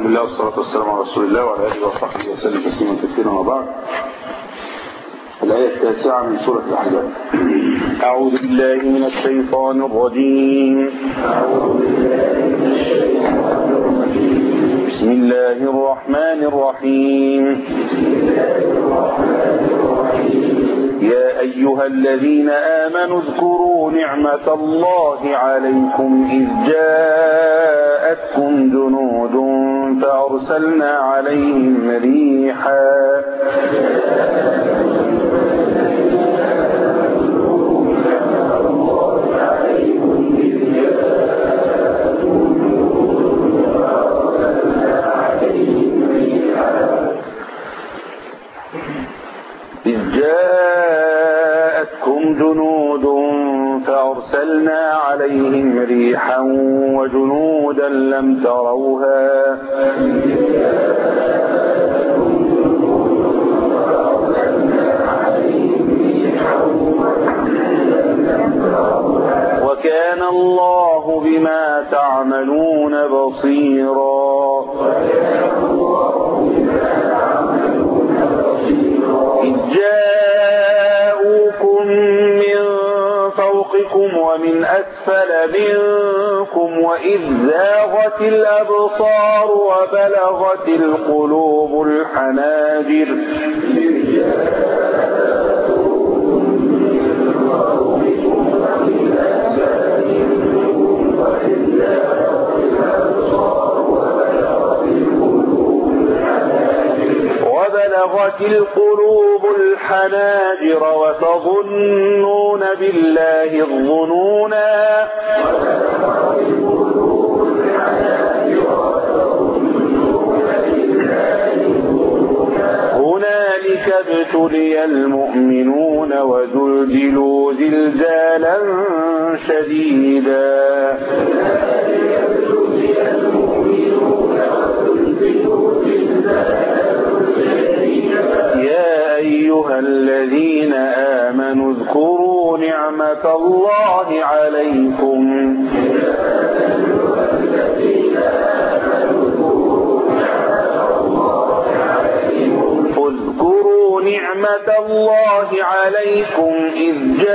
بالله والصلاة والسلام على رسول الله وعلى آله وصحبه وسلم تسليما كثيرا وبعد الآية التاسعة من سورة الأحزاب أعوذ بالله من الشيطان الرجيم بسم الله الرحمن الرحيم يا أيها الذين آمنوا اذكروا نعمة الله عليكم إذ جاءتكم جنود فأرسلنا عليهم ريحا إذ جاءتكم جنود فأرسلنا عليهم ريحا وجنودا لم تروها وكان الله بما تعملون بصيرا إذ جاءوكم من فوقكم ومن أسفل منكم وإذ زاغت الأبصار وبلغت القلوب الحناجر وبلغت القلوب الحناجر وتظنون بالله الظنونا هنالك ابتلي المؤمنون وزلزلوا زلزالا شديدا يا أيها الذين آمنوا اذكروا نعمة الله عليكم اذكروا نعمة الله عليكم إذ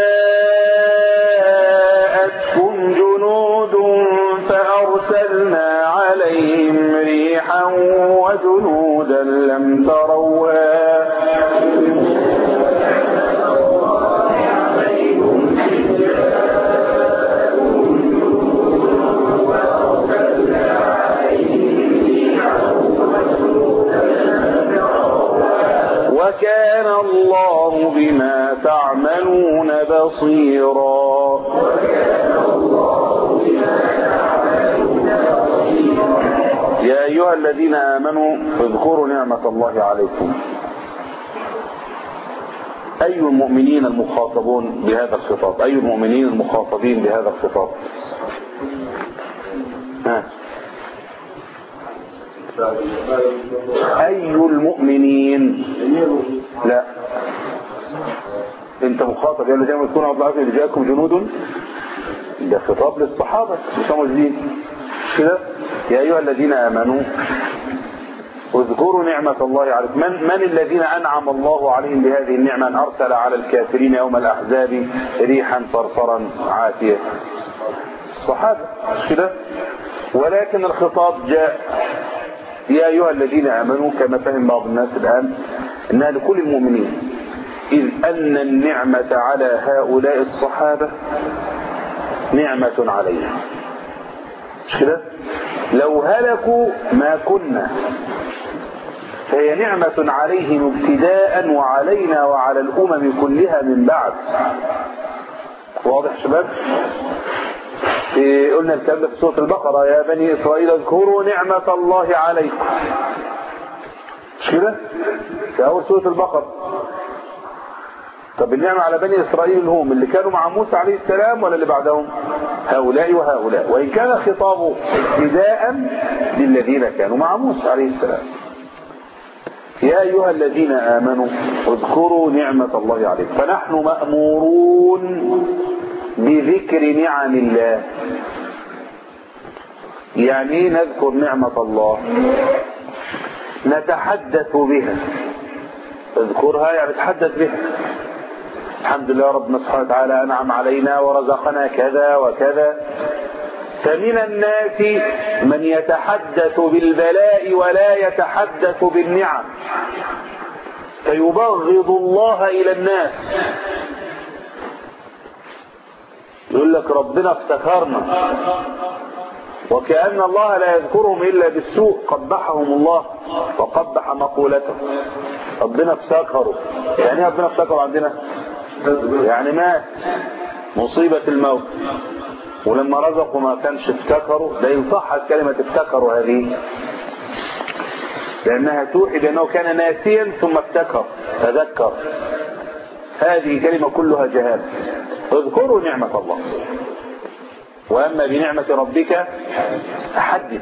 جاءتكم جنود فأرسلنا عليهم ريحا وجنودا لم تروها وكان الله بما تعملون بصيرا يا أيها الذين آمنوا اذكروا نعمة الله عليكم أي المؤمنين المخاطبون بهذا الخطاب أي المؤمنين المخاطبين بهذا الخطاب ها. أي المؤمنين لا انت مخاطب يا الذين يكون عبد العزيز اللي جاءكم جنود ده خطاب للصحابة مش موجودين كده يا أيها الذين آمنوا اذكروا نعمة الله عليكم من, من الذين أنعم الله عليهم بهذه النعمة أن أرسل على الكافرين يوم الأحزاب ريحا صرصرا عاتية الصحابة مش كده ولكن الخطاب جاء يا أيها الذين آمنوا كما فهم بعض الناس الآن إنها لكل المؤمنين إذ أن النعمة على هؤلاء الصحابة نعمة عليهم مش كده لو هلكوا ما كنا فهي نعمة عليهم ابتداء وعلينا وعلى الأمم كلها من بعد واضح شباب في قلنا الكلام ده في سورة البقرة يا بني إسرائيل اذكروا نعمة الله عليكم مش كده في أول سورة البقرة طب النعمة على بني إسرائيل هم اللي كانوا مع موسى عليه السلام ولا اللي بعدهم هؤلاء وهؤلاء وإن كان خطابه ابتداء للذين كانوا مع موسى عليه السلام يا أيها الذين آمنوا اذكروا نعمة الله عليكم فنحن مأمورون بذكر نعم الله يعني ايه نذكر نعمة الله نتحدث بها اذكرها يعني تحدث بها الحمد لله ربنا سبحانه وتعالى أنعم علينا ورزقنا كذا وكذا فمن الناس من يتحدث بالبلاء ولا يتحدث بالنعم فيبغض الله إلى الناس يقول لك ربنا افتكرنا وكأن الله لا يذكرهم إلا بالسوء قبحهم الله وقبح مقولته ربنا افتكروا يعني ايه ربنا افتكروا عندنا يعني مات مصيبة الموت ولما رزقوا ما كانش افتكروا ده إن صحت كلمة افتكروا هذه لأنها توحي بأنه كان ناسيا ثم افتكر تذكر هذه كلمة كلها جهاد اذكروا نعمة الله وأما بنعمة ربك أحدث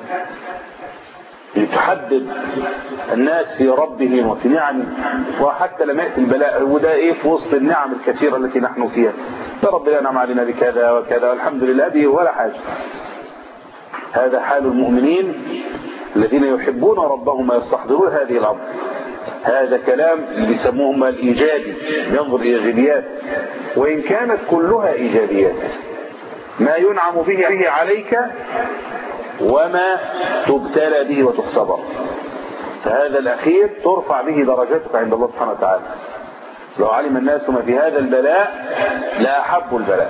لتحدد الناس في ربهم وفي نعمه وحتى لما يأتي البلاء وده ايه في وسط النعم الكثيرة التي نحن فيها يا رب أنعم علينا بكذا وكذا والحمد لله به ولا حاجة هذا حال المؤمنين الذين يحبون ربهم ويستحضرون هذه الأمر هذا كلام بيسموهم الإيجابي ينظر إلى إيجابيات وإن كانت كلها إيجابيات ما ينعم به به عليك وما تبتلى به وتختبر فهذا الأخير ترفع به درجتك عند الله سبحانه وتعالى لو علم الناس ما في هذا البلاء لا أحبوا البلاء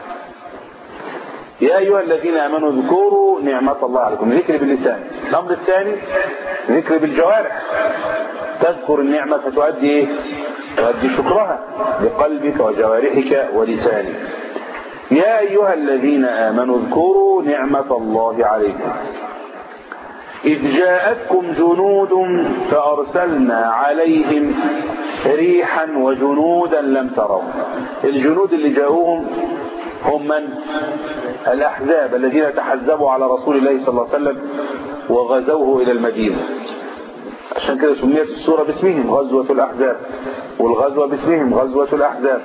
يا أيها الذين آمنوا اذكروا نعمة الله عليكم ذكر باللسان الأمر الثاني ذكر بالجوارح تذكر النعمة فتؤدي إيه؟ تؤدي شكرها بقلبك وجوارحك ولسانك يا أيها الذين آمنوا اذكروا نعمة الله عليكم إذ جاءتكم جنود فأرسلنا عليهم ريحا وجنودا لم تروا الجنود اللي جاءوهم هم من الأحزاب الذين تحزبوا على رسول الله صلى الله عليه وسلم وغزوه إلى المدينة عشان كده سميت السورة باسمهم غزوة الأحزاب والغزوة باسمهم غزوة الأحزاب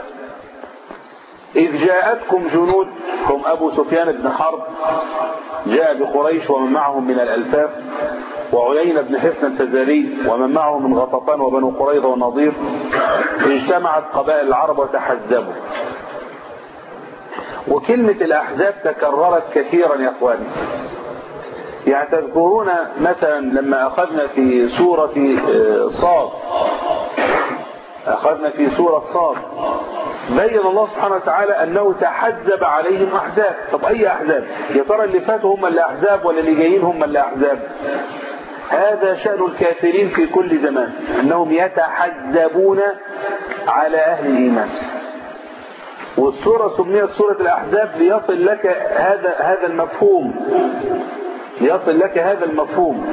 إذ جاءتكم جنود هم أبو سفيان بن حرب جاء بقريش ومن معهم من الألفاف وعيين بن حسن الفزاري ومن معه من غطفان وبنو قريظة والنضير اجتمعت قبائل العرب وتحزبوا وكلمة الأحزاب تكررت كثيرا يا أخواني يعني تذكرون مثلا لما أخذنا في سورة صاد أخذنا في سورة صاد بين الله سبحانه وتعالى أنه تحزب عليهم أحزاب طب أي أحزاب يا ترى اللي فاتوا هم اللي أحزاب ولا اللي جايين هم اللي أحزاب هذا شأن الكافرين في كل زمان أنهم يتحزبون على أهل الإيمان والسورة سميت سورة الأحزاب ليصل لك هذا هذا المفهوم ليصل لك هذا المفهوم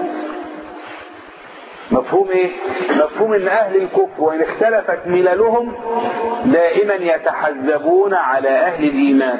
مفهوم ايه مفهوم ان اهل الكفر وان اختلفت مللهم دائما يتحزبون على اهل الايمان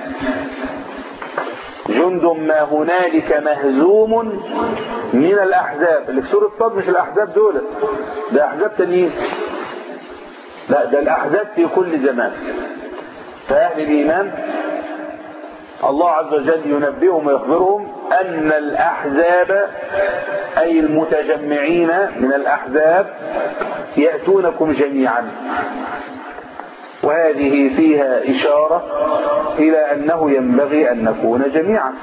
جند ما هنالك مهزوم من الاحزاب اللي في سوره صاد مش الاحزاب دول ده احزاب تانيين لا ده الاحزاب في كل زمان فاهل الايمان الله عز وجل ينبئهم ويخبرهم أن الأحزاب أي المتجمعين من الأحزاب يأتونكم جميعا وهذه فيها إشارة إلى أنه ينبغي أن نكون جميعا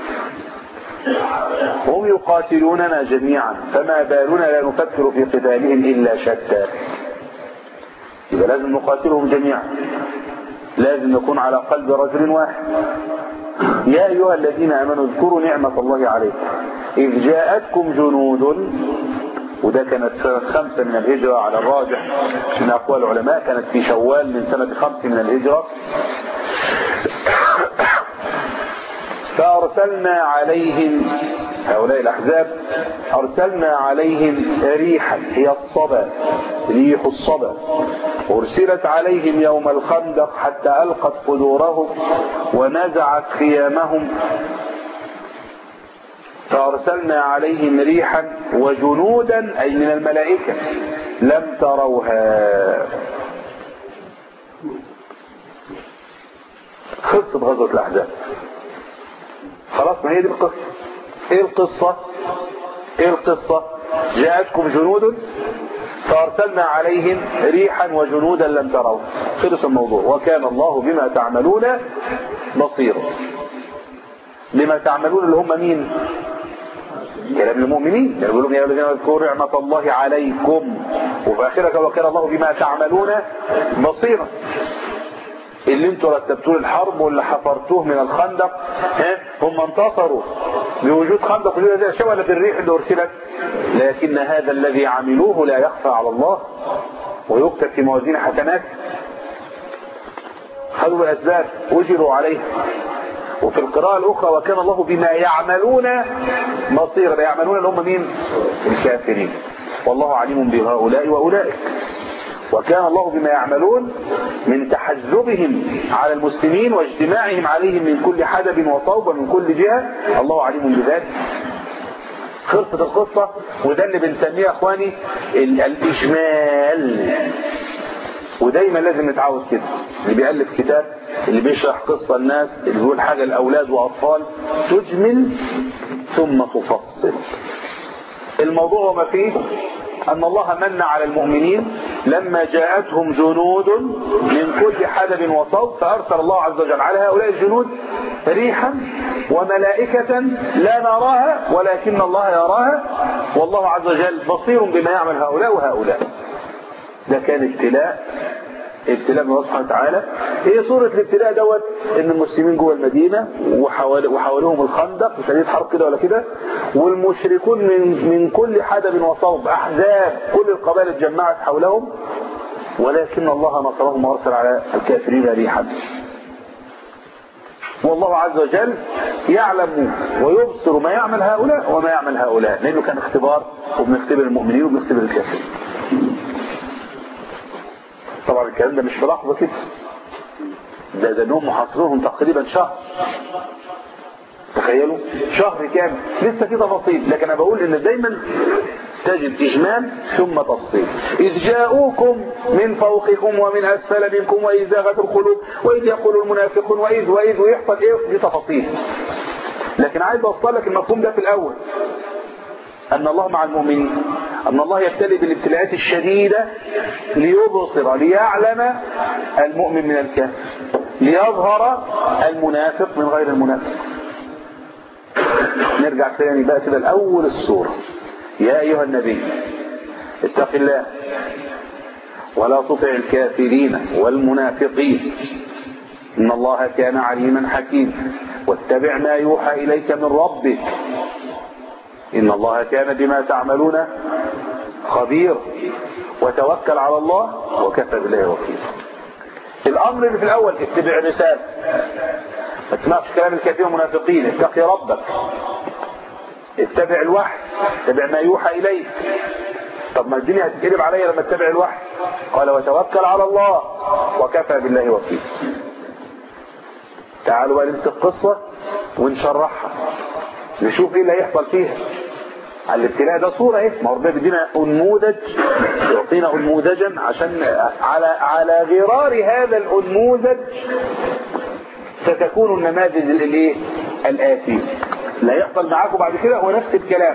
هم يقاتلوننا جميعا فما بالنا لا نفكر في قتالهم إلا شتى إذا لازم نقاتلهم جميعا لازم نكون على قلب رجل واحد يا أيها الذين آمنوا اذكروا نعمة الله عليكم إذ جاءتكم جنود وده كانت سنة خمسة من الهجرة على الراجح من أقوال العلماء كانت في شوال من سنة خمس من الهجرة فأرسلنا عليهم هؤلاء الأحزاب أرسلنا عليهم ريحا هي الصبا ريح الصبا أرسلت عليهم يوم الخندق حتى ألقت قدورهم ونزعت خيامهم فأرسلنا عليهم ريحا وجنودا أي من الملائكة لم تروها قصة غزوة الأحزاب خلاص ما هي دي القصة ايه القصة ايه القصة جاءتكم جنود فارسلنا عليهم ريحا وجنودا لم تروا خلص الموضوع وكان الله بما تعملون بصيرا بما تعملون اللي هم مين كلام المؤمنين يعني يقول لهم يا الذين اذكروا نعمة الله عليكم وفي آخرها وكان الله بما تعملون بصيرا اللي انتوا رتبتوه الحرب واللي حفرتوه من الخندق ها هم انتصروا بوجود خندق وجود هذه الاشياء ولا بالريح اللي ارسلت لكن هذا الذي عملوه لا يخفى على الله ويكتب في موازين حسنات خذوا الاسباب اجروا عليه وفي القراءة الأخرى وكان الله بما يعملون بصيرا يعملون اللي هم مين الكافرين والله عليم بهؤلاء وأولئك وكان الله بما يعملون من تحزبهم على المسلمين واجتماعهم عليهم من كل حدب وصوب ومن كل جهة الله عليم بذلك خلصت القصة وده اللي بنسميه يا اخواني ال- الإجمال ودايما لازم نتعود كده اللي بيألف كتاب اللي بيشرح قصة الناس اللي بيقول حاجة لأولاد وأطفال تجمل ثم تفصل الموضوع وما فيه أن الله من على المؤمنين لما جاءتهم جنود من كل حدب وصوب فأرسل الله عز وجل على هؤلاء الجنود ريحا وملائكة لا نراها ولكن الله يراها والله عز وجل بصير بما يعمل هؤلاء وهؤلاء ده كان ابتلاء ابتلاء من الله سبحانه وتعالى هي صورة الابتلاء دوت ان المسلمين جوه المدينة وحوال وحواليهم الخندق وشديد حرب كده ولا كده والمشركون من من كل حدب وصوب احزاب كل القبائل اتجمعت حولهم ولكن الله نصرهم وارسل على الكافرين ريحا والله عز وجل يعلم ويبصر ما يعمل هؤلاء وما يعمل هؤلاء لانه كان اختبار وبنختبر المؤمنين وبنختبر الكافرين طبعا الكلام ده مش في لحظه كده ده ده انهم محاصرينهم تقريبا شهر تخيلوا شهر كامل لسه في تفاصيل لكن انا بقول ان دايما تجد اجمال ثم تفصيل اذ جاءوكم من فوقكم ومن اسفل منكم واذ زاغت القلوب واذ يقول المنافقون واذ واذ ويحصل ايه دي تفاصيل لكن عايز اوصل لك المفهوم ده في الاول أن الله مع المؤمنين أن الله يبتلي بالابتلاءات الشديدة ليبصر ليعلم المؤمن من الكافر ليظهر المنافق من غير المنافق نرجع تاني بقى كده الأول السورة يا أيها النبي اتق الله ولا تطع الكافرين والمنافقين إن الله كان عليما حكيما واتبع ما يوحى إليك من ربك إن الله كان بما تعملون خبير وتوكل على الله وكفى بالله وكيلا الأمر اللي في الأول اتبع الرسالة ما تسمعش كلام الكافرين والمنافقين اتقي ربك اتبع الوحي اتبع ما يوحى إليك طب ما الدنيا هتتقلب عليا لما اتبع الوحي قال وتوكل على الله وكفى بالله وكيلا تعالوا بقى نمسك القصة ونشرحها نشوف ايه اللي هيحصل فيها على الابتلاء ده صورة ايه ما هو ربنا بيدينا انموذج يعطينا انموذجا عشان على على غرار هذا الانموذج ستكون النماذج الايه الآتية اللي هيحصل معاكم بعد كده هو نفس الكلام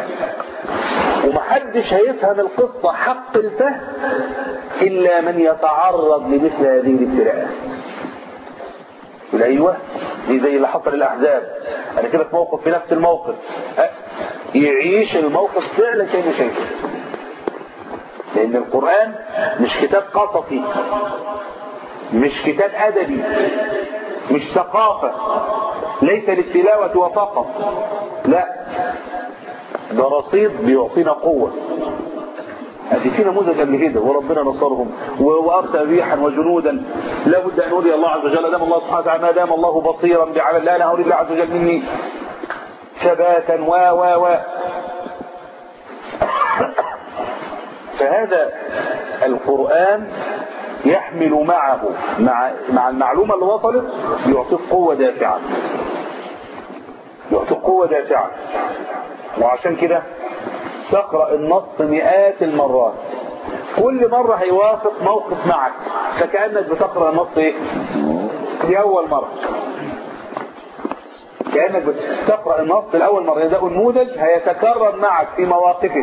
ومحدش هيفهم القصة حق الفهم إلا من يتعرض لمثل هذه الابتلاءات يقول ايوه دي زي اللي حصل الاحزاب انا كده في موقف في نفس الموقف أه؟ يعيش الموقف فعلا كانه شايفه لان القران مش كتاب قصصي مش كتاب ادبي مش ثقافه ليس للتلاوه وفقط لا ده رصيد بيعطينا قوه ادي في نموذج قبل كده وربنا نصرهم وارسل ريحا وجنودا لابد ان اري الله عز وجل دام الله سبحانه وتعالى ما دام الله بصيرا بعمل لا انا اريد الله عز وجل مني ثباتا و و و فهذا القرآن يحمل معه مع مع المعلومة اللي وصلت يعطيك قوة دافعة يعطيك قوة دافعة وعشان كده تقرأ النص مئات المرات كل مرة هيوافق موقف معك فكأنك بتقرأ النص ايه دي أول مرة كأنك بتقرأ النص الأول مرة ده نموذج هيتكرر معك في مواقفه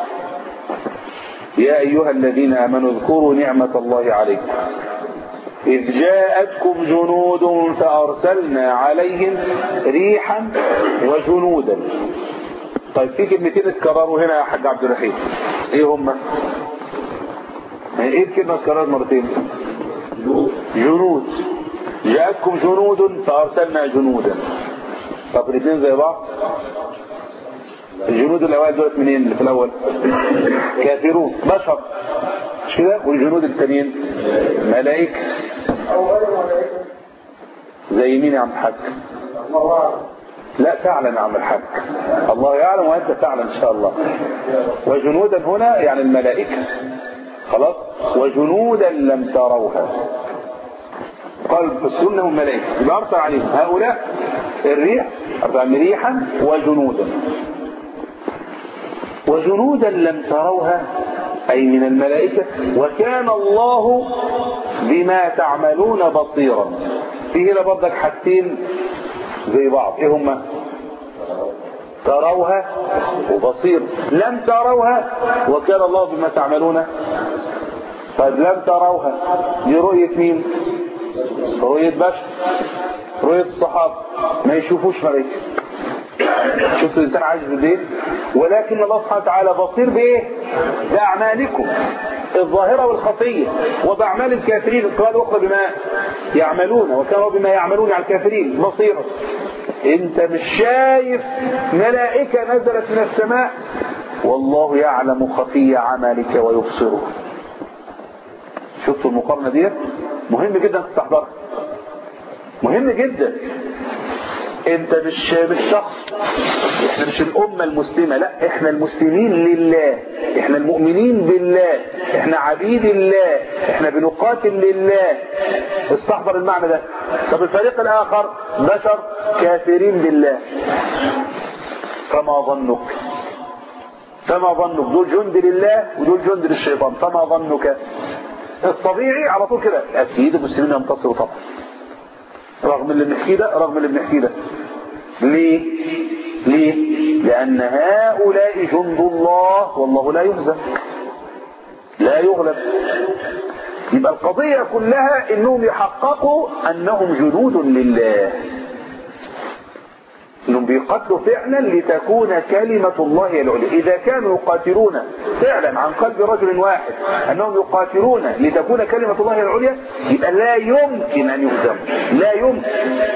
يا أيها الذين آمنوا اذكروا نعمة الله عليكم إذ جاءتكم جنود فأرسلنا عليهم ريحا وجنودا طيب في كلمتين اتكرروا هنا يا حاج عبد الرحيم ايه هما ايه الكلمة اتكررت مرتين جنود جاءتكم جنود فأرسلنا جنودا طب الاثنين زي بعض الجنود الاوائل دولت منين اللي في الاول كافرون بشر مش كده والجنود التانيين ملائكه زي مين يا عم الحاج لا تعلم يا عم الحاج الله يعلم وانت تعلم ان شاء الله وجنودا هنا يعني الملائكه خلاص وجنودا لم تروها قال فسرون هم ملائكه يبقى ارسل عليهم هؤلاء الريح ارسل عليهم ريحا وجنودا وجنودا لم تروها أي من الملائكة وكان الله بما تعملون بصيرا في هنا برضك حاجتين زي بعض ايه هما تروها وبصير لم تروها وكان الله بما تعملون طيب لم تروها دي رؤية مين رؤية بشر رؤية الصحابة ما يشوفوش ملائكة شفت الإنسان عايز بايه ولكن الله سبحانه وتعالى بصير بإيه بأعمالكم الظاهرة والخفية وبأعمال الكافرين قال أخرى بما يعملون وكانوا بما يعملون على الكافرين بصيرا انت مش شايف ملائكة نزلت من السماء والله يعلم خفي عملك ويبصره شفتوا المقارنة دي مهم جدا تستحضرها مهم جدا انت مش مش شخص احنا مش الامه المسلمه لا احنا المسلمين لله احنا المؤمنين بالله احنا عبيد الله احنا بنقاتل لله استحضر المعنى ده طب الفريق الاخر بشر كافرين بالله فما ظنك فما ظنك دول جند لله ودول جند للشيطان فما ظنك الطبيعي على طول كده اكيد المسلمين ينتصروا طبعا رغم اللي بنحكيه ده رغم اللي بنحكيه ده ليه ليه لان هؤلاء جند الله والله لا يهزم لا يغلب يبقى القضية كلها انهم يحققوا انهم جنود لله انهم بيقاتلوا فعلا لتكون كلمة الله هي العليا اذا كانوا يقاتلون فعلا عن قلب رجل واحد انهم يقاتلون لتكون كلمة الله هي العليا يبقى لا يمكن ان يهزموا لا يمكن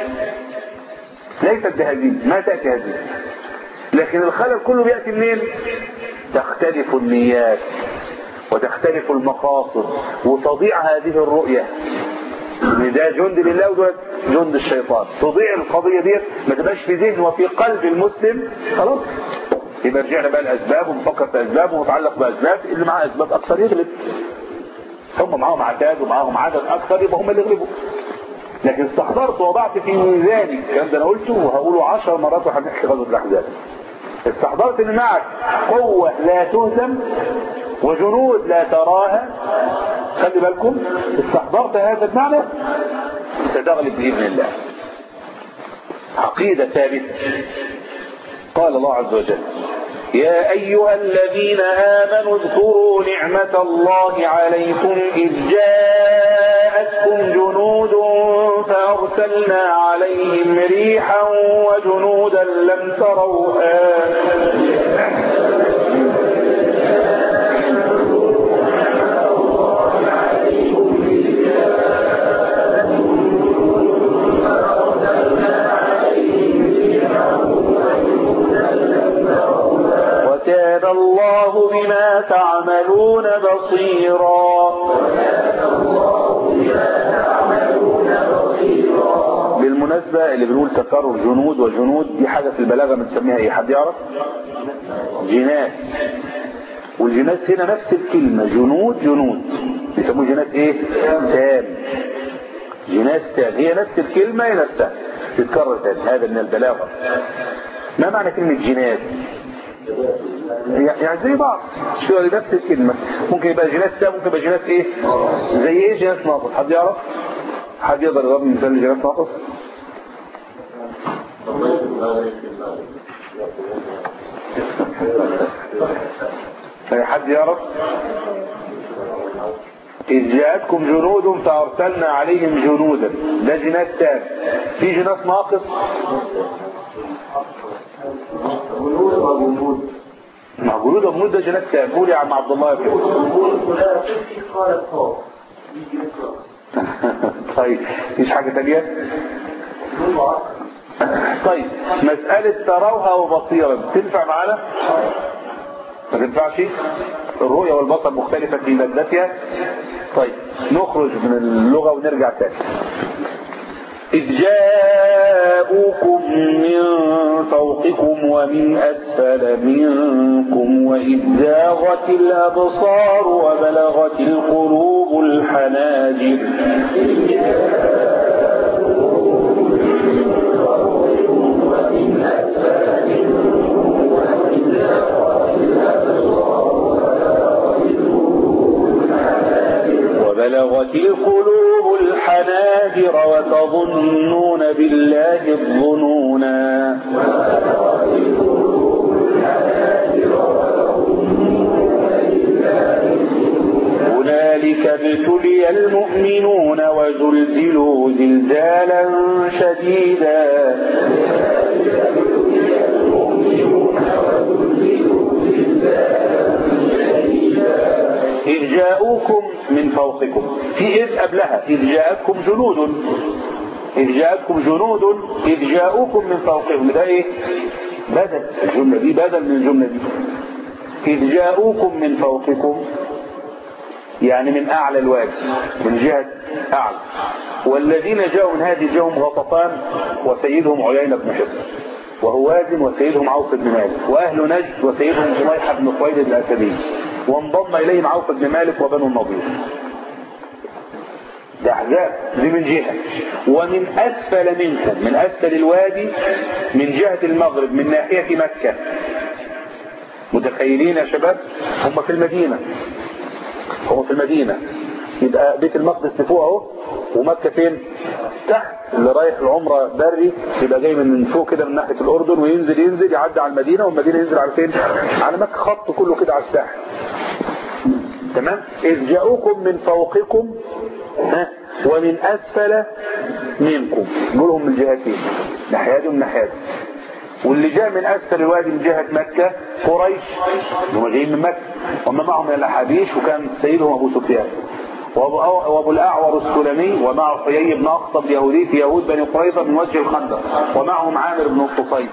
ليست بهزيمة ما تأتي هزيمة لكن الخلل كله بيأتي منين تختلف النيات وتختلف المقاصد وتضيع هذه الرؤية ان ده جند لله وده جند الشيطان تضيع القضية ديت ما تبقاش في ذهن وفي قلب المسلم خلاص يبقى رجعنا بقى الاسباب ونفكر في اسباب ونتعلق باسباب اللي معاه اسباب اكثر يغلب هم معاهم عتاد ومعاهم عدد اكثر يبقى هم اللي يغلبوا لكن استحضرت وضعت في ميزاني الكلام ده انا قلته وهقوله عشر مرات وهنحكي غزوه الاحزاب استحضرت ان معك قوه لا تهزم وجنود لا تراها خلي بالكم استحضرت هذا المعنى ستغلب باذن الله عقيده ثابته قال الله عز وجل يا أيها الذين آمنوا اذكروا نعمة الله عليكم إذ جاءتكم جنود فأرسلنا عليهم ريحا وجنودا لم تروها وكان الله بما تعملون بصيرا بالمناسبة اللي بنقول تكرر جنود وجنود دي حاجة في البلاغة بنسميها ايه حد يعرف جناس والجناس هنا نفس الكلمة جنود جنود بيسموه جناس ايه تام جناس تام هي نفس الكلمة هي نفسها تتكرر تاني هذا من البلاغة ما معنى كلمة جناس يعني زي بعض شو نفس الكلمة ممكن يبقى جناس تام ممكن يبقى جناس ايه زي ايه جناس ناقص حد يعرف حد يقدر يضرب مثال لجناس ناقص أي حد يعرف إذ جاءتكم جنود فأرسلنا عليهم جنودا ده جناس تام في جناس ناقص مع جنود وجنود ده جناس تام قول يا عم عبد الله كده طيب مفيش حاجة تانية طيب مسألة تروها وبصيرا تنفع معانا ما تنفعش الرؤية والبصر مختلفة في لذتها طيب نخرج من اللغة ونرجع تاني إذ جاءوكم من فوقكم ومن أسفل منكم وإذ زاغت الأبصار وبلغت القلوب الحناجر وبلغت القلوب الحناجر وتظنون بالله الظنونا هنالك ابتلي المؤمنون وزلزلوا زلزالا شديدا إذ جاءوكم من فوقكم في إذ قبلها إذ جاءتكم جنود إذ جاءتكم جنود إذ جاءوكم من فوقكم ده إيه بدل الجملة دي بدل من الجملة دي إذ جاءوكم من فوقكم يعني من أعلى الوادي من جهة أعلى والذين جاءوا من هذه جاءهم غطفان وسيدهم عيينة بن حصن وهوازن وسيدهم عوف بن مالك وأهل نجد وسيدهم جميحة بن خويلد الأسدي وانضم إليهم عوف بن مالك وبنو النضير ده أحزاب دي من جهة ومن أسفل منكم من أسفل الوادي من جهة المغرب من ناحية مكة متخيلين يا شباب هم في المدينة هم في المدينة يبقى بيت المقدس فوق اهو ومكة فين تحت اللي رايح العمرة بري يبقى جاي من فوق كده من ناحية الأردن وينزل ينزل يعدي على المدينة والمدينة ينزل على فين على مكة خط كله كده على الساحل تمام إذ جاءوكم من فوقكم ها ومن أسفل منكم دولهم من جهتين ناحية ومن ناحية واللي جاء من أسفل الوادي من جهة مكة قريش هم جايين من مكة هم معهم من الأحابيش وكان سيدهم أبو سفيان وابو الاعور السلمي ومعه حيي بن اخطب يهودي في يهود بني قريظه من وجه الخندق ومعهم عامر بن الطفيل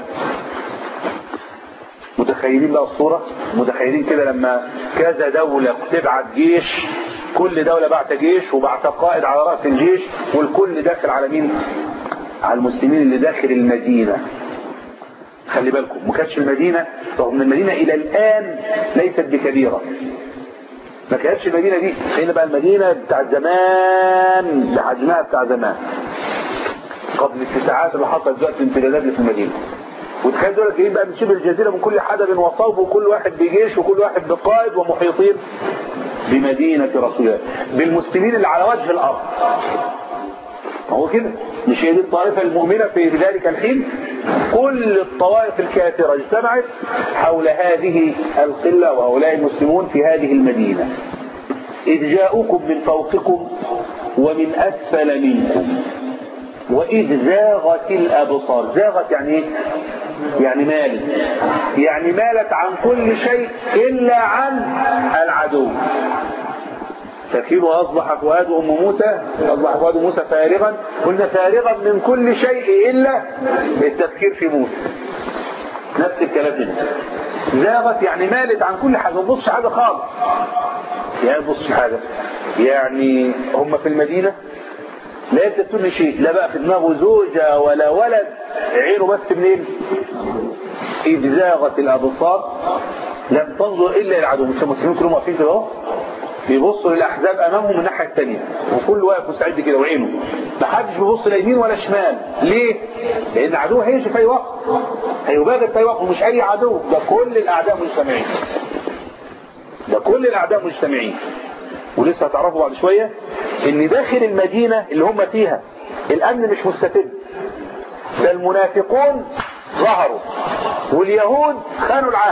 متخيلين بقى الصورة متخيلين كده لما كذا دولة تبعت جيش كل دولة بعت جيش وبعت قائد على رأس الجيش والكل داخل على مين على المسلمين اللي داخل المدينة خلي بالكم ما كانتش المدينة رغم المدينة إلى الآن ليست بكبيرة ما كانتش المدينة دي هنا بقى المدينة بتاع زمان بحجمها بتاع زمان قبل التسعات اللي حصلت دلوقتي الامتدادات اللي في المدينة وتخيل دول جايين بقى من شبه الجزيرة من كل حدب وصوب وكل واحد بجيش وكل واحد بقائد ومحيطين بمدينة رسول الله بالمسلمين اللي على وجه الأرض هو كده مش هي دي الطائفة المؤمنة في ذلك الحين كل الطوائف الكافرة اجتمعت حول هذه القلة وهؤلاء المسلمون في هذه المدينة إذ جاءوكم من فوقكم ومن أسفل منكم وإذ زاغت الأبصار زاغت يعني إيه؟ يعني مالت يعني مالت عن كل شيء إلا عن العدو فكيل أصبح فؤاد أم موسى أصبح فؤاد موسى فارغا قلنا فارغا من كل شيء إلا التفكير في موسى نفس الكلام هنا زاغت يعني مالت عن كل حاجة ما تبصش حاجة خالص يعني تبصش حاجة يعني هم في المدينة لا يكتبون شيء لا بقى في دماغه زوجة ولا ولد عينه بس منين إذ زاغت الأبصار لم تنظر إلا العدو مش المسلمين كلهم واقفين كده اهو بيبصوا للأحزاب أمامهم من الناحية الثانية وكل واقف مستعد كده وعينه ما حدش بيبص لا يمين ولا شمال ليه؟ لأن العدو هيجي في أي وقت هيبادر في أي وقت ومش أي عدو ده كل الأعداء مجتمعين ده كل الأعداء مجتمعين ولسه هتعرفوا بعد شوية ان داخل المدينة اللي هم فيها الامن مش مستتب ده المنافقون ظهروا واليهود خانوا العهد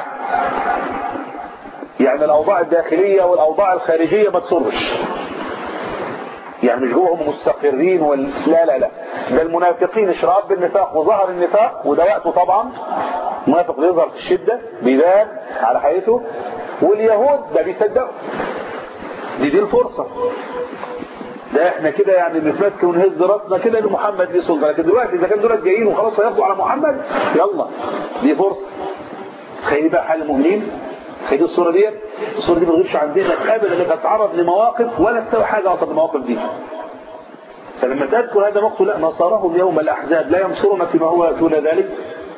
يعني الاوضاع الداخليه والاوضاع الخارجيه ما تسرش يعني مش جوهم مستقرين وال... لا لا لا ده المنافقين اشراف بالنفاق وظهر النفاق وده وقته طبعا المنافق بيظهر في الشده بيبان على حقيقته واليهود ده بيصدقوا دي دي الفرصه ده احنا كده يعني نتمسك ونهز راسنا كده لمحمد ليه سلطه لكن دلوقتي اذا كان دول جايين وخلاص هياخدوا على محمد يلا دي فرصه تخيل بقى حال المؤمنين تخيل الصوره دي الصوره دي ما تغيبش عندنا ابدا انك تتعرض لمواقف ولا تسوي حاجه اصلا المواقف دي فلما تذكر هذا الموقف لا نصرهم يوم الاحزاب لا ينصرنا فيما هو دون ذلك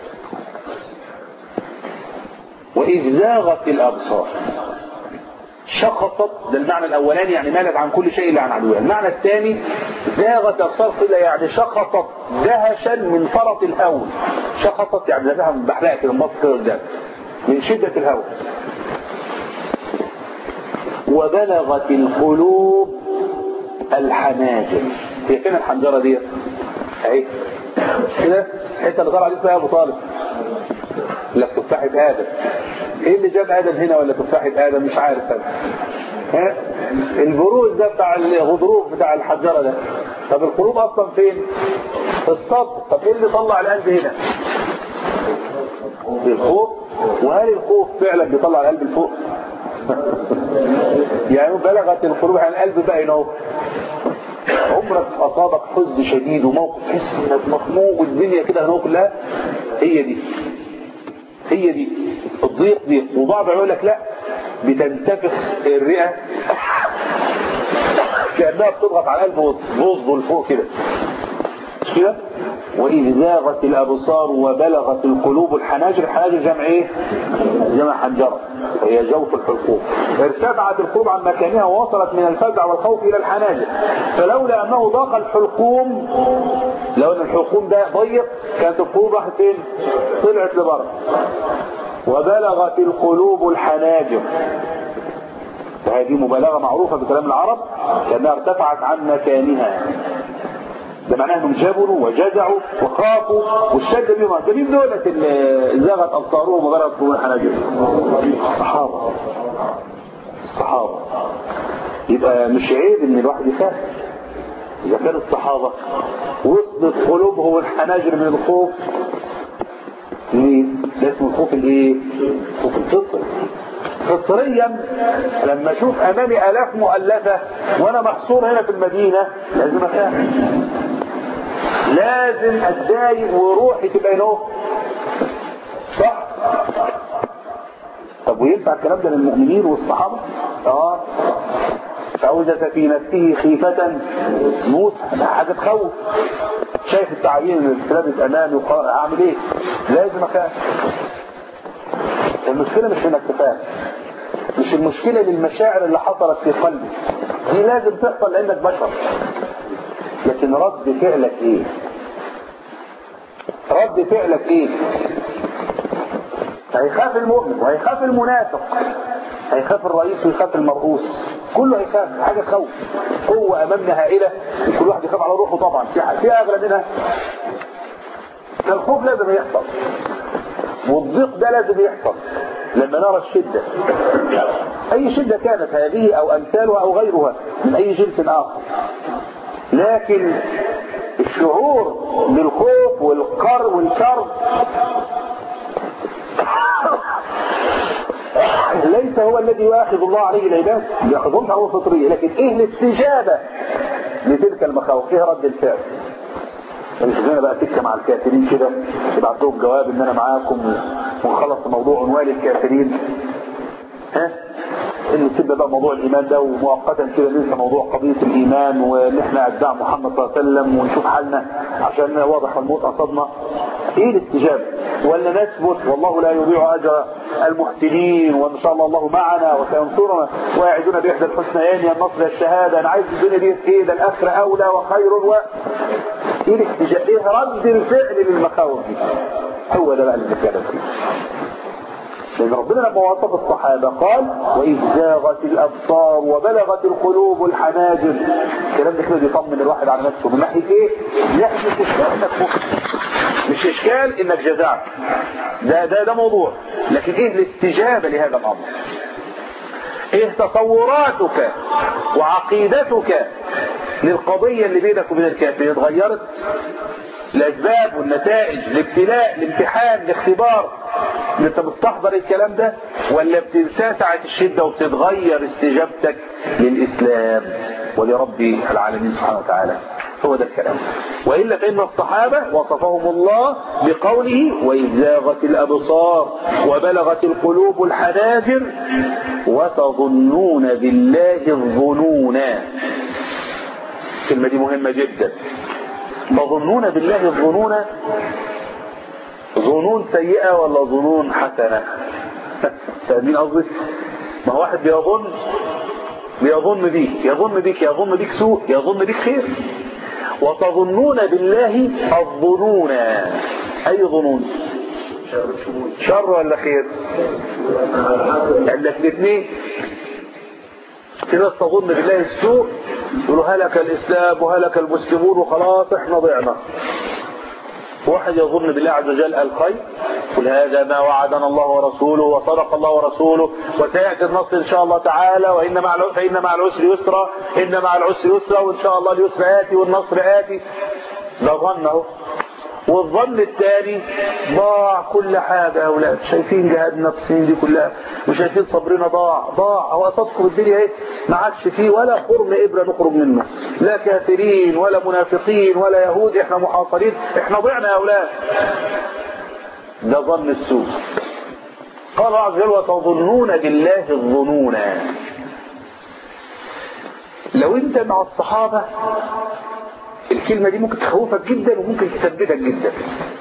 واذ زاغت الابصار شخصت ده المعنى الاولاني يعني مالت عن كل شيء الا عن عدوها المعنى الثاني زاغت ابصار قله يعني شخصت دهشا من فرط الهول شخصت يعني زادها من بحرقه كده من كده قدام من شده الهول وبلغت القلوب الحناجر هي فين الحنجره دي اهي كده الحته اللي طالعه دي فيها ابو طالب لك تفاحه ادم ايه اللي جاب ادم هنا ولا تفاحه ادم مش عارف انا ها البروز ده بتاع الغضروف بتاع الحجره ده طب القلوب اصلا فين في الصدر طب ايه اللي طلع القلب هنا الخوف وهل الخوف فعلا بيطلع القلب لفوق يعني بلغت القلوب عن القلب بقى هنا اهو عمرك اصابك حزن شديد وموقف تحس انك مخنوق والدنيا كده هنا كلها هي دي هي دي الضيق ضيق وبعض يقول لك لا بتنتفخ الرئه كانها بتضغط على القلب وتبوظ لفوق كده مش كده وإذ زاغت الأبصار وبلغت القلوب الحناجر الحناجر جمع إيه؟ جمع حنجرة وهي جوف الحلقوم ارتفعت القلوب عن مكانها ووصلت من الفزع والخوف إلى الحناجر فلولا أنه ضاق الحلقوم لو أن الحلقوم ده ضيق كانت القلوب راحت فين؟ طلعت لبره وبلغت القلوب الحناجر وهذه مبالغة معروفة بكلام العرب لأنها ارتفعت عن مكانها ده معناه انهم جبروا وجزعوا وخافوا والشد بهم ده مين دولة اللي زاغت ابصارهم وغرقت قلوب الحناجر الصحابة الصحابة يبقى مش عيب ان الواحد يخاف اذا كان الصحابة وصلت قلوبهم الحناجر من الخوف ليه؟ ده اسمه الخوف الايه؟ خوف الفطر فطريا لما اشوف امامي الاف مؤلفة وانا محصور هنا في المدينة لازم اخاف لازم اتضايق وروحي تبقى هنا صح طب وينفع الكلام ده للمؤمنين والصحابة اه فأوجس في نفسه خيفة موسى ده حاجة تخوف شايف التعابين اللي اتلبت امامي اعمل ايه لازم اخاف المشكلة مش انك تخاف مش المشكلة للمشاعر اللي حصلت في قلبك دي لازم تحصل لانك بشر لكن رد فعلك ايه رد فعلك ايه هيخاف المؤمن وهيخاف المنافق هيخاف الرئيس ويخاف المرؤوس كله هيخاف حاجة خوف قوة امامنا هائلة وكل واحد يخاف على روحه طبعا في اغلى منها فالخوف لازم يحصل والضيق ده لازم يحصل لما نرى الشدة اي شدة كانت هذه او امثالها او غيرها من اي جنس اخر لكن الشعور بالخوف والقر والكرب ليس هو الذي يؤاخذ الله عليه العباد ياخذهم على فطريه لكن ايه الاستجابه لتلك المخاوف ايه رد الفعل مش هنا بقى تكه مع الكافرين كده يبعت لهم جواب ان انا معاكم ونخلص موضوع عنوان الكافرين ها ان نسيب بقى موضوع الايمان ده ومؤقتا كده ننسى موضوع قضيه الايمان وان احنا اتباع محمد صلى الله عليه وسلم ونشوف حالنا عشان واضح الموت اصابنا ايه الاستجابه ولا نثبت والله لا يضيع اجر المحسنين وان شاء الله الله معنا وسينصرنا ويعدنا باحدى الحسنيين يا النصر الشهاده انا عايز الدنيا دي ايه ده الاخره اولى وخير و ايه الاستجابه ايه رد الفعل للمخاوف دي هو ده بقى اللي بنتكلم فيه لأن ربنا لما وصف الصحابة قال وإذ زاغت الأبصار وبلغت القلوب الحناجر الكلام ده كده بيطمن الواحد على نفسه من ناحية إيه؟ من ناحية إنك مؤمن مش اشكال انك جزعت ده ده ده موضوع لكن ايه الاستجابة لهذا الامر ايه تصوراتك وعقيدتك للقضية اللي بينك وبين الكافرين اتغيرت الاسباب والنتائج الابتلاء الامتحان الاختبار انت مستحضر الكلام ده ولا بتنساه ساعة الشدة وبتتغير استجابتك للاسلام ولرب العالمين سبحانه وتعالى هو ده الكلام وإلا فإن الصحابة وصفهم الله بقوله وإذ زاغت الأبصار وبلغت القلوب الحناجر وتظنون بالله الظنون الكلمة دي مهمة جدا تظنون بالله الظنون ظنون سيئة ولا ظنون حسنة فاهمين قصدي ما هو واحد بيظن بيظن بيك يظن بيك يظن بيك سوء يظن بيك خير وتظنون بالله الظنون اي ظنون شر ولا خير عندك الاثنين في ناس تظن بالله السوء يقولوا هلك الاسلام وهلك المسلمون وخلاص احنا ضعنا واحد يظن بالله عز وجل الخير قل هذا ما وعدنا الله ورسوله وصدق الله ورسوله وسيأتي النصر إن شاء الله تعالى وإن مع فإن مع العسر يسرا إن مع العسر يسرا وإن شاء الله اليسر آتي والنصر آتي ده ظنه والظن الثاني ضاع كل حاجة يا أولاد شايفين جهادنا في السنين دي كلها وشايفين صبرنا ضاع ضاع هو أصدكم الدنيا ايه ما عادش فيه ولا خرم إبرة نخرج منه لا كافرين ولا منافقين ولا يهود احنا محاصرين احنا ضعنا يا أولاد ده ظن السوء قال الله عز وجل وتظنون بالله الظنون لو انت مع الصحابة الكلمة دي ممكن تخوفك جدا وممكن تثبتك جدا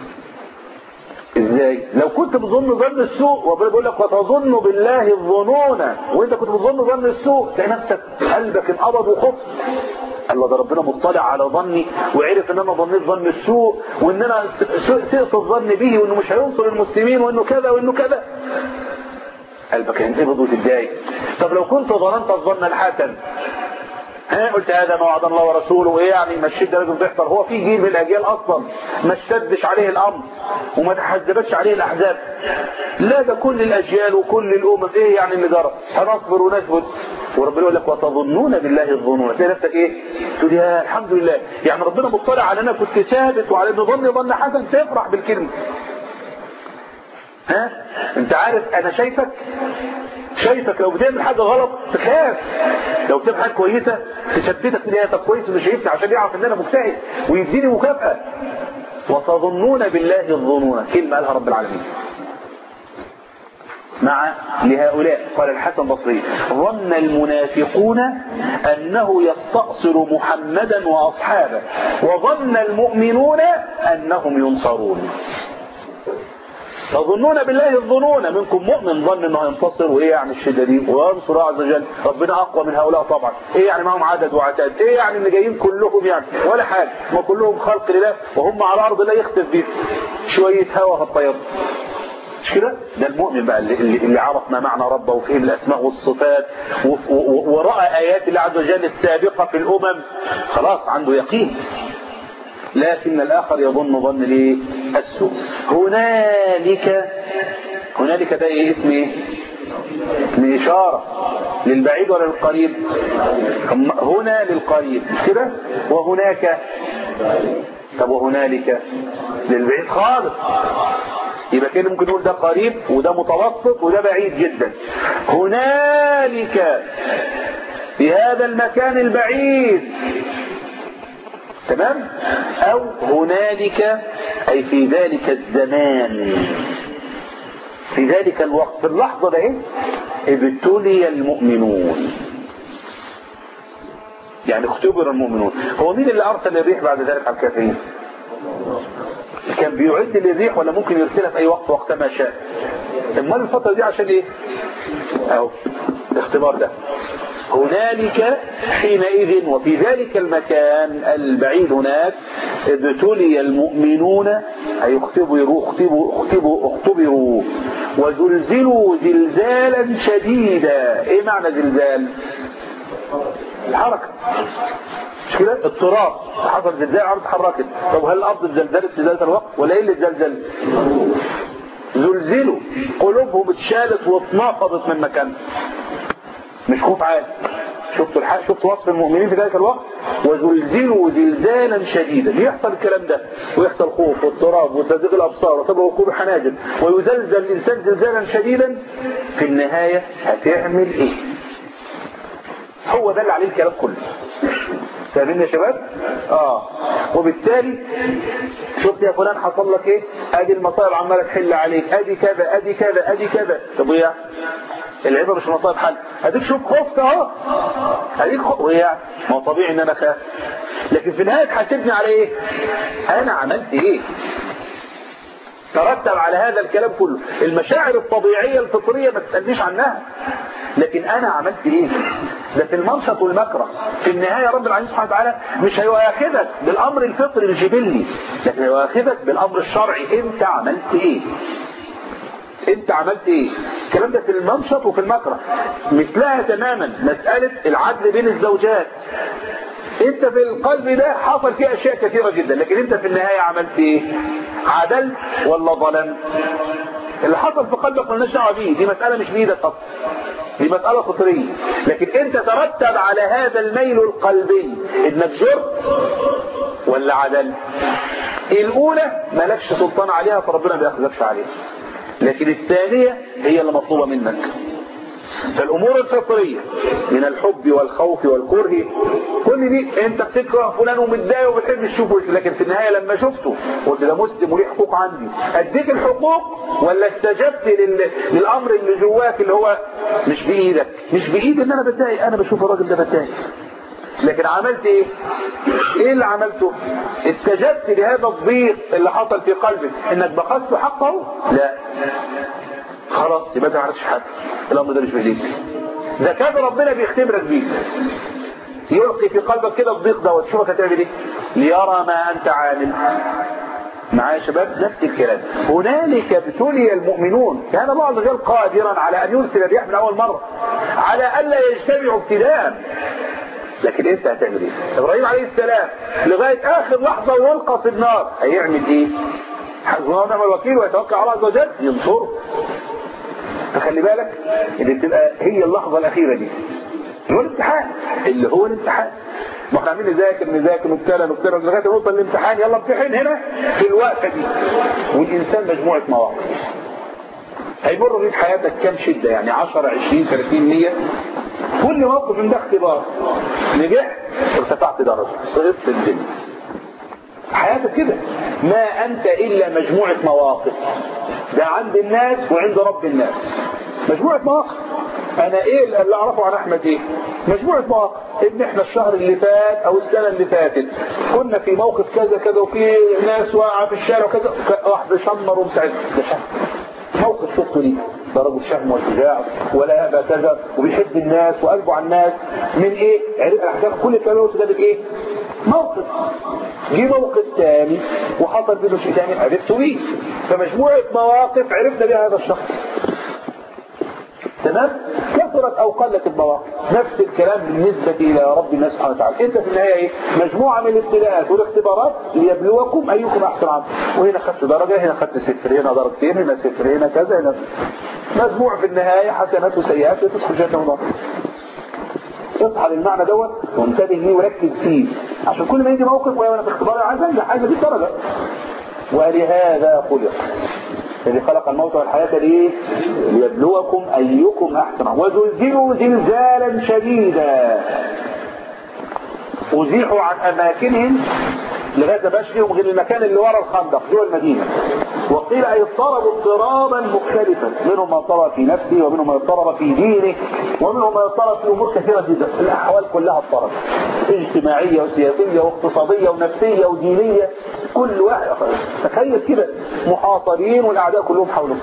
ازاي لو كنت بتظن ظن السوء وبيقول لك وتظن بالله الظنون وانت كنت بتظن ظن السوء تلاقي نفسك قلبك انقبض وخفت الله ده ربنا مطلع على ظني وعرف ان انا ظنيت ظن السوء وان انا سئت الظن به وانه مش هينصر المسلمين وانه كذا وانه كذا قلبك هينقبض وتتضايق طب لو كنت ظننت الظن الحسن ها قلت هذا ما وعد الله ورسوله وايه يعني ما الشده لازم تحصل هو في جيل من الاجيال اصلا ما اشتدش عليه الامر وما تحزبتش عليه الاحزاب لا ده كل الاجيال وكل الامم ايه يعني اللي جرى هنصبر ونثبت وربنا يقول لك وتظنون بالله الظنون تلاقي نفسك ايه تقول يا الحمد لله يعني ربنا مطلع على انا كنت ثابت وعلى ان ظني ظن حسن تفرح بالكلمه ها انت عارف انا شايفك شايفك لو بتعمل حاجه غلط تخاف لو بتعمل حاجه كويسه تثبتك ان هي طب كويس انه شايفني عشان يعرف ان انا مجتهد ويديني مكافاه وتظنون بالله الظنون كلمه قالها رب العالمين مع لهؤلاء قال الحسن البصري ظن المنافقون انه يستأصل محمدا واصحابه وظن المؤمنون انهم ينصرون تظنون بالله الظنون منكم مؤمن ظن انه هينتصر وايه يعني الشده دي وينصر الله عز وجل ربنا اقوى من هؤلاء طبعا ايه يعني معهم عدد وعتاد ايه يعني ان جايين كلهم يعني ولا حاجه ما كلهم خلق لله وهم على ارض لا يختف بيهم شويه هوا هالطير مش كده ده المؤمن بقى اللي, اللي عرف ما معنى ربه وفهم الاسماء والصفات وراى ايات الله عز وجل السابقه في الامم خلاص عنده يقين لكن الآخر يظن ظن ليه السوء هنالك هنالك ده ايه اسم ايه اسم إشارة للبعيد ولا للقريب هنا للقريب كده وهناك طب وهنالك للبعيد خالص يبقى كده ممكن نقول ده قريب وده متوسط وده بعيد جدا هنالك في هذا المكان البعيد تمام او هنالك اي في ذلك الزمان في ذلك الوقت في اللحظة ده ايه ابتلي المؤمنون يعني اختبر المؤمنون هو مين اللي ارسل الريح بعد ذلك على الكافرين كان بيعد للريح ولا ممكن يرسلها في اي وقت وقت ما شاء امال الفترة دي عشان ايه اهو الاختبار ده هنالك حينئذ وفي ذلك المكان البعيد هناك ابتلي المؤمنون أي اختبروا اختبروا اختبروا, اختبروا وزلزلوا زلزالا شديدا ايه معنى زلزال الحركة مش كده اضطراب حصل زلزال الارض اتحركت طب هل الارض اتزلزلت في ذات الوقت ولا ايه اللي اتزلزل زلزلوا قلوبهم اتشالت واتنفضت من مكانها مش خوف عادي شفتوا الحق شفتوا وصف المؤمنين في ذلك الوقت وزلزلوا زلزالا شديدا يحصل الكلام ده ويحصل خوف واضطراب وتزيغ الابصار وتبقى وقوع حناجر ويزلزل الانسان زلزالا شديدا في النهايه هتعمل ايه هو ده اللي عليه الكلام كله فاهمين يا شباب اه وبالتالي شفت يا فلان حصل لك ايه ادي المصائب عماله تحل عليك ادي كذا ادي كذا ادي كذا طب ويا العبره مش مصائب حل اديك شوف خفت اهو اديك خ... ويا ما هو طبيعي ان انا خاف لكن في النهايه تحاسبني على ايه انا عملت ايه ترتب على هذا الكلام كله المشاعر الطبيعية الفطرية ما تسألنيش عنها لكن أنا عملت إيه ده في المنشط والمكره في النهاية رب العالمين سبحانه وتعالى مش هيؤاخذك بالأمر الفطري الجبلي لكن هيؤاخذك بالأمر الشرعي أنت عملت إيه انت عملت ايه الكلام ده في المنشط وفي المكره مثلها تماما مسألة العدل بين الزوجات انت في القلب ده حصل فيه اشياء كثيرة جدا لكن انت في النهاية عملت ايه عدلت ولا ظلمت اللي حصل في قلبك مالناش دعوه بيه دي مسألة مش بإيدك اصلا دي مسألة فطرية لكن انت ترتب على هذا الميل القلبي انك جرت ولا عدلت الاولى مالكش سلطان عليها فربنا ما بياخذكش عليها لكن الثانية هي اللي مطلوبة منك فالامور الفطرية من الحب والخوف والكره كل دي انت بتكره فلان ومتضايق وبتحب تشوفه لكن في النهاية لما شفته قلت ده مسلم وليه حقوق عندي اديك الحقوق ولا استجبت لل... للامر اللي جواك اللي هو مش بايدك مش بايدي ان انا بتضايق انا بشوف الراجل ده بتضايق لكن عملت ايه ايه اللي عملته استجبت لهذا الضيق اللي حصل في قلبك انك بخست حقه لا خلاص يبقى ما عرفتش حاجه الامر ده مش بايديك ده كان ربنا بيختبرك بيه يلقي في قلبك كده الضيق ده وتشوفك هتعمل ايه ليرى ما انت عامل معايا يا شباب نفس الكلام هنالك ابتلي المؤمنون كان الله عز وجل قادرا على ان يرسل الرياح من اول مره على الا يجتمعوا ابتداء لكن انت هتعمل ايه ابراهيم عليه السلام لغايه اخر لحظه ويلقى في النار هيعمل ايه حسبنا ونعم الوكيل ويتوكل على الله عز وجل ينصره فخلي بالك ان تبقى هي اللحظه الاخيره دي هو الامتحان اللي هو الامتحان ما احنا عاملين نذاكر نذاكر نبتلى نبتلى لغايه ما نوصل للامتحان يلا امتحن هنا في الوقفه دي والانسان مجموعه مواقف هيمر بيك حياتك كام شده يعني 10 20 30 100 كل موقف من ده اختبار نجحت ارتفعت درجه صرت الدنيا حياتك كده ما انت الا مجموعه مواقف ده عند الناس وعند رب الناس مجموعه مواقف انا ايه اللي اعرفه عن احمد ايه مجموعه مواقف ان احنا الشهر اللي فات او السنه اللي فاتت كنا في موقف كذا كذا وفي ناس واقعه في الشارع وكذا واحد شمر ومساعد ده شهر موقف شفته ليه ده رجل شهم وشجاع ولا يأبى كذا وبيحب الناس وقلبه على الناس من ايه عرف الاحداث كل الكلام ده بالايه موقف جه موقف ثاني وحصل منه شيء ثاني عرفته بيه فمجموعه مواقف عرفنا بها هذا الشخص تمام كثرت او قلت المواقف نفس الكلام بالنسبة الى رب الناس سبحانه وتعالى انت في النهاية ايه مجموعة من الابتلاءات والاختبارات ليبلوكم ايكم احسن عمل وهنا خدت درجة هنا خدت صفر هنا درجتين هنا صفر هنا كذا هنا مجموع في النهاية حسنات وسيئات وتدخل جنة ونار اصحى للمعنى دوت وانتبه ليه وركز فيه عشان كل ما يجي موقف وانا في اختبار عايز انجح عايز اجيب درجه ولهذا خلق الذي خلق الموت والحياة ليه ليبلوكم أيكم أحسن وزلزلوا زلزالا شديدا أزيحوا عن أماكنهم لغاية باش فيهم غير المكان اللي ورا الخندق جوه المدينة وقيل أي اضطربوا اضطرابا مختلفا منهم من اضطرب في نفسه ومنهم من اضطرب في دينه ومنهم من اضطرب في أمور كثيرة جدا الأحوال كلها اضطرب اجتماعية وسياسية واقتصادية ونفسية ودينية كل واحد تخيل كده محاصرين والأعداء كلهم حولهم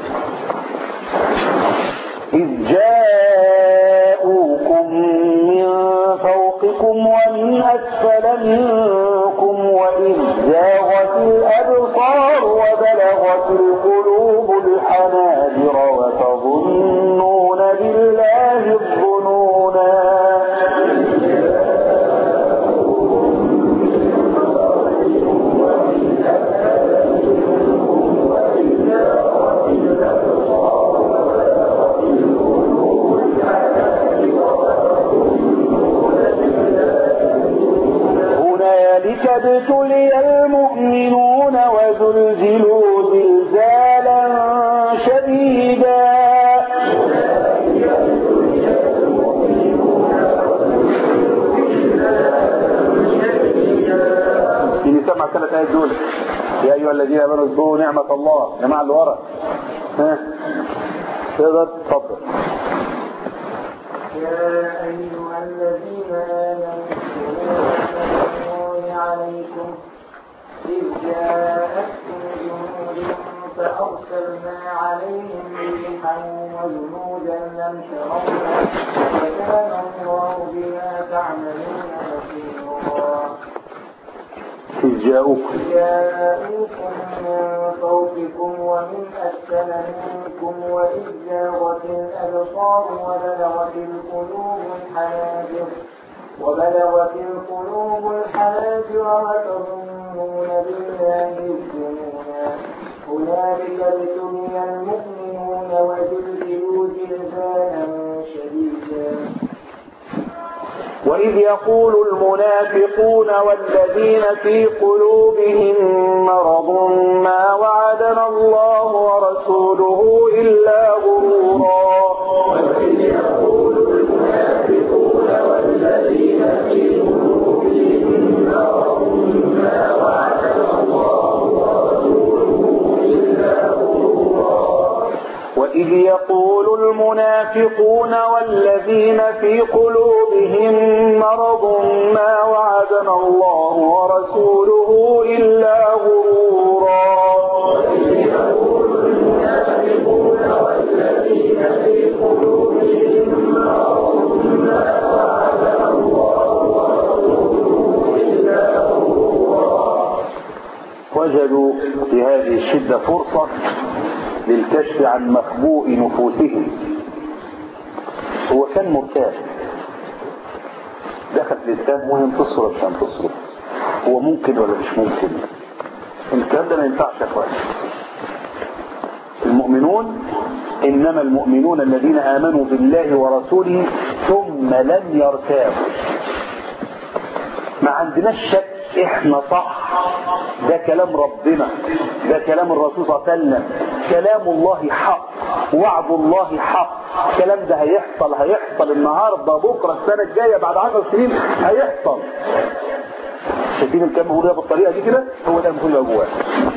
إذ جاءوكم من فوقكم ومن أسفل منكم وإذ زاغت الأبصار وبلغت القلوب الحناجر وتظنون بالله الظنونا الثلاث آيات دول يا أيها الذين آمنوا اذكروا نعمة الله يا جماعة اللي ورا ها تقدر تفضل يا أيها الذين آمنوا اذكروا نعمة الله عليكم إذ جاءتكم جنود فأرسلنا عليهم ريحا وجنودا لم تروها وكان الله بما تعملون بصيرا إذ جاءوكم جاءوكم من فوقكم ومن أسفل منكم وإذ زاغت الأبصار وبلغت القلوب الحناجر وبلغت القلوب الحناجر وتظنون بالله الظنونا هنالك ابتلي المؤمنون وزلزلوا زلزالا شديدا وإذ يقول المنافقون والذين في قلوبهم مرض ما وعدنا الله ورسوله إلا غرورا وإذ يقول المنافقون والذين في قلوبهم مرض ما وعدنا الله ورسوله إلا غرورا وجدوا في هذه الشدة فرصة للكشف عن مخبوء نفوسهم هو كان مرتاح دخل في الإسلام وهي انتصر مش هينتصر هو ممكن ولا مش ممكن الكلام ده ما ينفعش يا اخوان المؤمنون انما المؤمنون الذين امنوا بالله ورسوله ثم لم يرتابوا ما عندناش شك احنا صح ده كلام ربنا ده كلام الرسول صلى الله عليه وسلم كلام الله حق وعد الله حق الكلام ده هيحصل هيحصل النهارده بكره السنه الجايه بعد عشر سنين هيحصل شايفين الكلام بيقول بالطريقه دي كده هو ده المفروض يبقى جواه